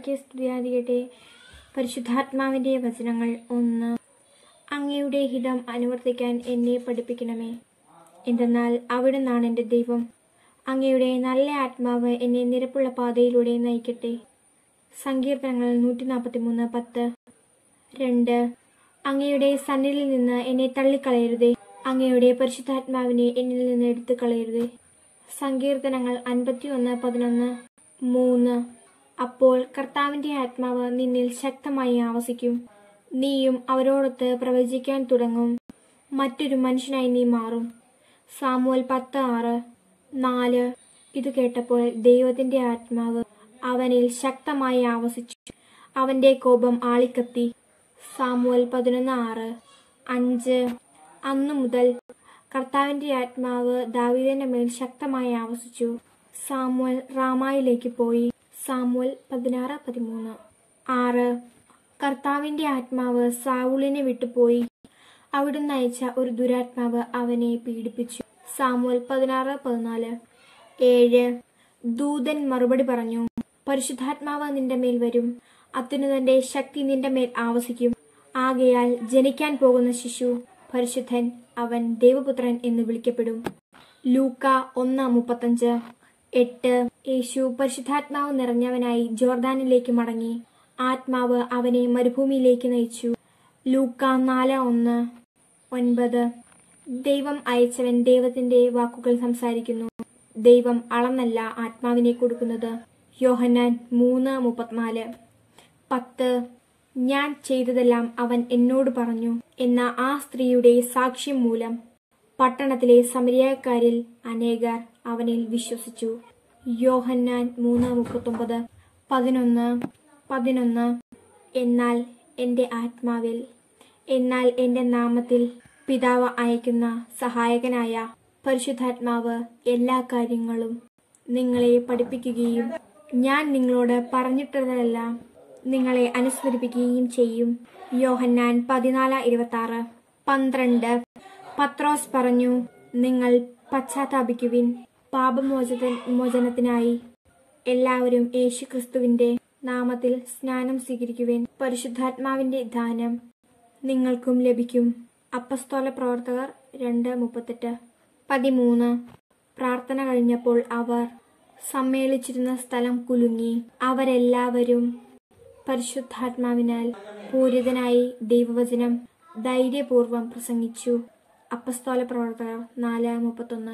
മിശിഹായ്ക്ക് സ്തുതിയായിരിക്കട്ടെ പരിശുദ്ധാത്മാവിന്റെ വചനങ്ങൾ ഒന്ന് അങ്ങയുടെ ഹിതം അനുവർത്തിക്കാൻ എന്നെ പഠിപ്പിക്കണമേ എന്തെന്നാൽ അവിടുന്നാണ് എൻ്റെ ദൈവം അങ്ങയുടെ നല്ല ആത്മാവ് എന്നെ നിരപ്പുള്ള പാതയിലൂടെ നയിക്കട്ടെ സങ്കീർത്തനങ്ങൾ നൂറ്റി നാൽപ്പത്തി മൂന്ന് പത്ത് രണ്ട് അങ്ങയുടെ സന്നിധിയിൽ നിന്ന് എന്നെ തള്ളിക്കളയരുതേ അങ്ങയുടെ പരിശുദ്ധാത്മാവിനെ എന്നിൽ നിന്ന് എടുത്തു കളയരുതേ സങ്കീർത്തനങ്ങൾ അൻപത്തിയൊന്ന് പതിനൊന്ന് മൂന്ന് അപ്പോൾ കർത്താവിന്റെ ആത്മാവ് നിന്നിൽ ശക്തമായി ആവസിക്കും നീയും അവരോടൊത്ത് പ്രവചിക്കാൻ തുടങ്ങും മറ്റൊരു മനുഷ്യനായി നീ മാറും സാമുവൽ പത്ത് ആറ് നാല് ഇത് കേട്ടപ്പോൾ ദൈവത്തിന്റെ ആത്മാവ് അവനിൽ ശക്തമായി ആവസിച്ചു അവന്റെ കോപം ആളിക്കത്തി സാമുവൽ പതിനൊന്ന് ആറ് അഞ്ച് അന്നു മുതൽ കർത്താവിന്റെ ആത്മാവ് ദാവീദിന്റെ മേൽ ശക്തമായി ആവസിച്ചു സാമുവൽ റാമായിലേക്ക് പോയി സാമുവൽ പതിനാറ് പതിമൂന്ന് ആറ് കർത്താവിന്റെ ആത്മാവ് സാവുളിനെ വിട്ടുപോയി അവിടുന്ന് അയച്ച ഒരു ദുരാത്മാവ് അവനെ പീഡിപ്പിച്ചു സാമുവൽ പതിനാറ് പതിനാല് ഏഴ് ദൂതൻ മറുപടി പറഞ്ഞു പരിശുദ്ധാത്മാവ് നിന്റെ മേൽ വരും അത്യുന്നതന്റെ ശക്തി നിന്റെ മേൽ ആവസിക്കും ആകയാൽ ജനിക്കാൻ പോകുന്ന ശിശു പരിശുദ്ധൻ അവൻ ദേവപുത്രൻ എന്ന് വിളിക്കപ്പെടും ലൂക്ക ഒന്ന് മുപ്പത്തഞ്ച് എട്ട് യേശു പരിശുദ്ധാത്മാവ് നിറഞ്ഞവനായി ജോർദാനിലേക്ക് മടങ്ങി ആത്മാവ് അവനെ മരുഭൂമിയിലേക്ക് നയിച്ചു ലൂക്ക നാല് ഒന്ന് ഒൻപത് ദൈവം അയച്ചവൻ ദൈവത്തിന്റെ വാക്കുകൾ സംസാരിക്കുന്നു ദൈവം അളന്നല്ല ആത്മാവിനെ കൊടുക്കുന്നത് യോഹന്നാൻ മൂന്ന് മുപ്പത്തിനാല് പത്ത് ഞാൻ ചെയ്തതെല്ലാം അവൻ എന്നോട് പറഞ്ഞു എന്ന ആ സ്ത്രീയുടെ സാക്ഷ്യം മൂലം പട്ടണത്തിലെ സമരിയാക്കാരിൽ അനേകർ അവനിൽ വിശ്വസിച്ചു യോഹന്നാൻ മൂന്ന് മുപ്പത്തൊമ്പത് പതിനൊന്ന് പതിനൊന്ന് എന്നാൽ എൻ്റെ ആത്മാവിൽ എന്നാൽ എൻ്റെ നാമത്തിൽ പിതാവ് അയക്കുന്ന സഹായകനായ പരിശുദ്ധാത്മാവ് എല്ലാ കാര്യങ്ങളും നിങ്ങളെ പഠിപ്പിക്കുകയും ഞാൻ നിങ്ങളോട് പറഞ്ഞിട്ടതെല്ലാം നിങ്ങളെ അനുസ്മരിപ്പിക്കുകയും ചെയ്യും യോഹന്നാൻ പതിനാല് ഇരുപത്തി ആറ് പന്ത്രണ്ട് പത്രോസ് പറഞ്ഞു നിങ്ങൾ പശ്ചാത്താപിക്കുവിൻ പാപമോചന മോചനത്തിനായി എല്ലാവരും യേശുക്രിസ്തുവിന്റെ നാമത്തിൽ സ്നാനം സ്വീകരിക്കുവിൻ പരിശുദ്ധാത്മാവിന്റെ ദാനം നിങ്ങൾക്കും ലഭിക്കും അപ്പസ്തോല പ്രവർത്തകർ രണ്ട് മുപ്പത്തെട്ട് പതിമൂന്ന് പ്രാർത്ഥന കഴിഞ്ഞപ്പോൾ അവർ സമ്മേളിച്ചിരുന്ന സ്ഥലം കുലുങ്ങി അവരെല്ലാവരും പരിശുദ്ധാത്മാവിനാൽ പൂരിതനായി ദൈവവചനം ധൈര്യപൂർവം പ്രസംഗിച്ചു അപ്പസ്തോല പ്രവർത്തകർ നാല് മുപ്പത്തൊന്ന്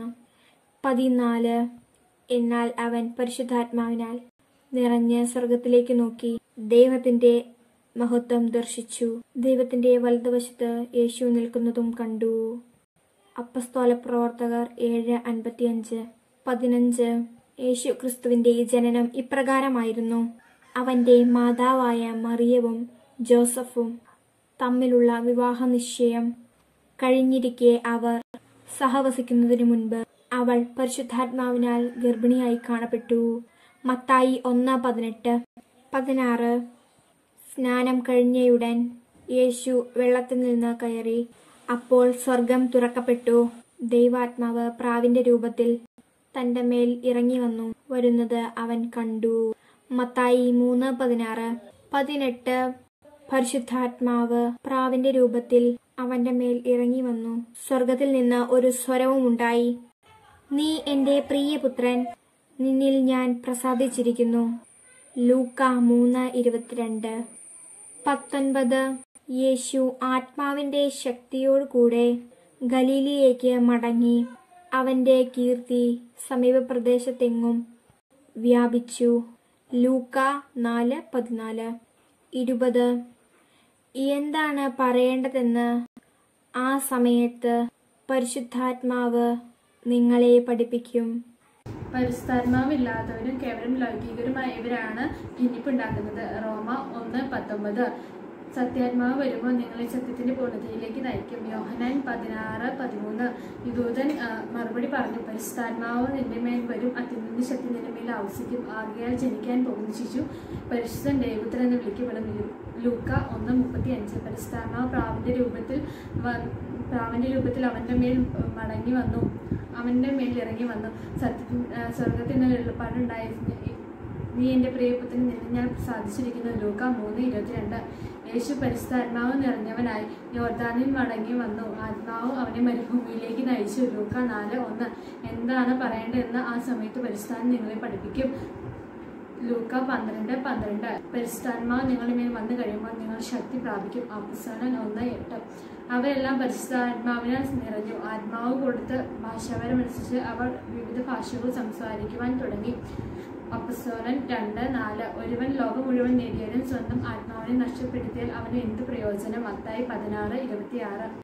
പതിനാല് എന്നാൽ അവൻ പരിശുദ്ധാത്മാവിനാൽ നിറഞ്ഞ് സ്വർഗത്തിലേക്ക് നോക്കി ദൈവത്തിന്റെ മഹത്വം ദർശിച്ചു ദൈവത്തിന്റെ വലതുവശത്ത് യേശു നിൽക്കുന്നതും കണ്ടു അപ്പസ്തോല പ്രവർത്തകർ ഏഴ് അൻപത്തിയഞ്ച് പതിനഞ്ച് യേശു ക്രിസ്തുവിന്റെ ജനനം ഇപ്രകാരമായിരുന്നു അവന്റെ മാതാവായ മറിയവും ജോസഫും തമ്മിലുള്ള വിവാഹ നിശ്ചയം കഴിഞ്ഞിരിക്കെ അവർ സഹവസിക്കുന്നതിനു മുൻപ് അവൾ പരിശുദ്ധാത്മാവിനാൽ ഗർഭിണിയായി കാണപ്പെട്ടു മത്തായി ഒന്ന് പതിനെട്ട് പതിനാറ് സ്നാനം കഴിഞ്ഞയുടൻ യേശു വെള്ളത്തിൽ നിന്ന് കയറി അപ്പോൾ സ്വർഗം തുറക്കപ്പെട്ടു ദൈവാത്മാവ് പ്രാവിന്റെ രൂപത്തിൽ തന്റെ മേൽ ഇറങ്ങി വന്നു വരുന്നത് അവൻ കണ്ടു മത്തായി മൂന്ന് പതിനാറ് പതിനെട്ട് പരിശുദ്ധാത്മാവ് പ്രാവിന്റെ രൂപത്തിൽ അവന്റെ മേൽ ഇറങ്ങി വന്നു സ്വർഗത്തിൽ നിന്ന് ഒരു സ്വരവും ഉണ്ടായി നീ എന്റെ പ്രിയപുത്രൻ നിന്നിൽ ഞാൻ പ്രസാദിച്ചിരിക്കുന്നു ലൂക്ക മൂന്ന് ഇരുപത്തിരണ്ട് പത്തൊൻപത് യേശു ആത്മാവിന്റെ ശക്തിയോടുകൂടെ ഗലീലിയേക്ക് മടങ്ങി അവന്റെ കീർത്തി സമീപ പ്രദേശത്തെങ്ങും വ്യാപിച്ചു ലൂക്ക നാല് പതിനാല് ഇരുപത് എന്താണ് പറയേണ്ടതെന്ന് ആ സമയത്ത് പരിശുദ്ധാത്മാവ് നിങ്ങളെ പഠിപ്പിക്കും പരിശുദ്ധാത്മാവില്ലാത്തവരും കേവലം ലൗകികരുമായ ഇവരാണ് ഭിന്നിപ്പുണ്ടാക്കുന്നത് റോമ ഒന്ന് പത്തൊമ്പത് സത്യാത്മാവ് വരുമ്പോൾ നിങ്ങളെ സത്യത്തിന്റെ പൂർണ്ണതയിലേക്ക് നയിക്കും യോഹനാൻ പതിനാറ് പതിമൂന്ന് യുദൂതൻ ആ, മറുപടി പറഞ്ഞു പരിശുദ്ധാത്മാവ് നിന്റെ മേൽ വരും അത്യുന്നത ശക്തി നിന്റെ മേൽ ആവശ്യിക്കും ആകയാൽ ജനിക്കാൻ പോകുന്ന ശിശു പരിശുദ്ധൻ ദേവപുത്രൻ എന്ന് വിളിക്കപ്പെടും ലൂ- ലൂക്ക ഒന്ന് മുപ്പത്തി അഞ്ച് പരിശുദ്ധാത്മാവ് പ്രാവിന്റെ രൂപത്തിൽ വ- പ്രാവിന്റെ രൂപത്തിൽ അവന്റെ മേൽ ഏഹ്, മടങ്ങി വന്നു അവന്റെ മേൽ ഇറങ്ങി വന്നു സത്യ സ്വർഗത്തിൽ നിന്ന് വെള്ളപ്പാടുണ്ടായിരുന്നു നീ എൻ്റെ പ്രിയപുത്രൻ നിന്ന് ഞാൻ സാധിച്ചിരിക്കുന്ന ലൂക്ക മൂന്ന് ഇരുപത്തിരണ്ട് യേശു പരിശുദ്ധാത്മാവ് നിറഞ്ഞവനായി യോർദാനിൽ മടങ്ങി വന്നു ആത്മാവ് അവനെ മരുഭൂമിയിലേക്ക് നയിച്ചു ലൂക്ക നാല് ഒന്ന് എന്താണ് പറയേണ്ടതെന്ന് ആ സമയത്ത് പരിശുദ്ധാൻ നിങ്ങളെ പഠിപ്പിക്കും ലൂക്ക പന്ത്രണ്ട് പന്ത്രണ്ട് പരിശുദ്ധാത്മാവ് നിങ്ങളുടെ മേൽ വന്നു കഴിയുമ്പോൾ നിങ്ങൾ ശക്തി പ്രാപിക്കും അപ്പസ്തലൻ ഒന്ന് എട്ട് അവരെല്ലാം പരിശുദ്ധാത്മാവിനാൽ നിറഞ്ഞു ആത്മാവ് കൊടുത്ത് ഭാഷാപരമനുസരിച്ച് അവർ വിവിധ ഭാഷകൾ സംസാരിക്കുവാൻ തുടങ്ങി അപ്പസ്തോലൻ രണ്ട് നാല് ഒരുവൻ ലോകം മുഴുവൻ നേടിയാലും സ്വന്തം ആത്മാവിനെ നഷ്ടപ്പെടുത്തിയാൽ അവന് എന്ത് പ്രയോജനം മത്തായി പതിനാറ് ഇരുപത്തിയാറ്